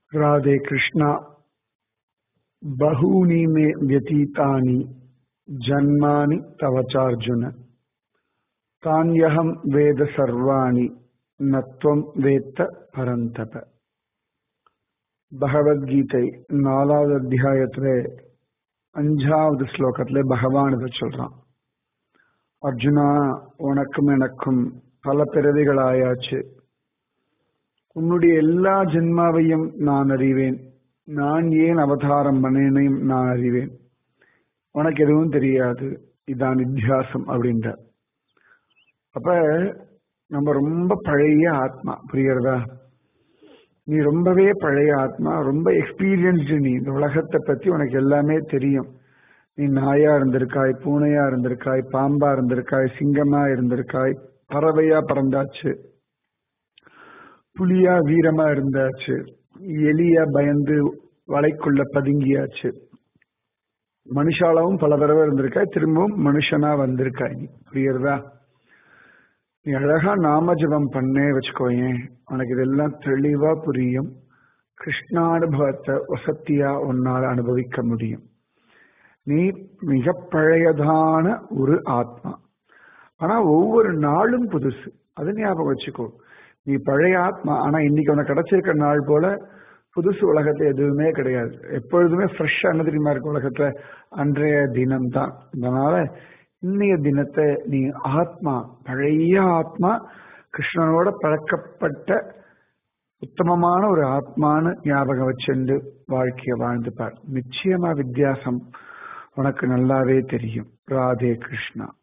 राधे कृष्णा बहूनि मे व्यतीतानि जन्मानि तव चार्जुन तान्यहं वेद सर्वाणि न त्वं वेत्त பரந்தப பகவத்கீதை நாலாவது அத்தியாயத்துல அஞ்சாவது ஸ்லோகத்துல பகவான் இதை சொல்றான் அர்ஜுனா உனக்கும் எனக்கும் பல பிறவிகள் ஆயாச்சு உன்னுடைய எல்லா ஜென்மாவையும் நான் அறிவேன் நான் ஏன் அவதாரம் பண்ணேனையும் நான் அறிவேன் உனக்கு எதுவும் தெரியாது இதான் வித்தியாசம் அப்படின்ற அப்ப நம்ம ரொம்ப பழைய ஆத்மா புரியுறதா நீ ரொம்பவே பழைய ஆத்மா ரொம்ப எக்ஸ்பீரியன்ஸ்டு நீ இந்த உலகத்தை பத்தி உனக்கு எல்லாமே தெரியும் நீ நாயா இருந்திருக்காய் பூனையா இருந்திருக்காய் பாம்பா இருந்திருக்காய் சிங்கமா இருந்திருக்காய் பறவையா பறந்தாச்சு புலியா வீரமா இருந்தாச்சு எலியா பயந்து வலைக்குள்ள பதுங்கியாச்சு மனுஷாலாவும் பல தடவை இருந்திருக்காய் திரும்பவும் மனுஷனா வந்திருக்காய் நீ புரியுறதா நீ அழகா நாம ஜபம் பண்ணே வச்சுக்கோயேன் உனக்கு இதெல்லாம் தெளிவா புரியும் கிருஷ்ணானுபவத்தை வசத்தியா உன்னால் அனுபவிக்க முடியும் நீ மிக பழையதான ஒரு ஆத்மா ஆனா ஒவ்வொரு நாளும் புதுசு அது ஞாபகம் வச்சுக்கோ நீ பழைய ஆத்மா ஆனா இன்னைக்கு உனக்கு கிடைச்சிருக்க நாள் போல புதுசு உலகத்துல எதுவுமே கிடையாது எப்பொழுதுமே ஃப்ரெஷ்ஷா என்ன தெரியுமா இருக்கு உலகத்துல அன்றைய தினம் தான் அதனால இன்னைய தினத்தை நீ ஆத்மா பழைய ஆத்மா கிருஷ்ணனோட பழக்கப்பட்ட உத்தமமான ஒரு ஆத்மான்னு ஞாபகம் வச்சுண்டு வாழ்க்கைய வாழ்ந்துப்பார் நிச்சயமா வித்தியாசம் உனக்கு நல்லாவே தெரியும் ராதே கிருஷ்ணா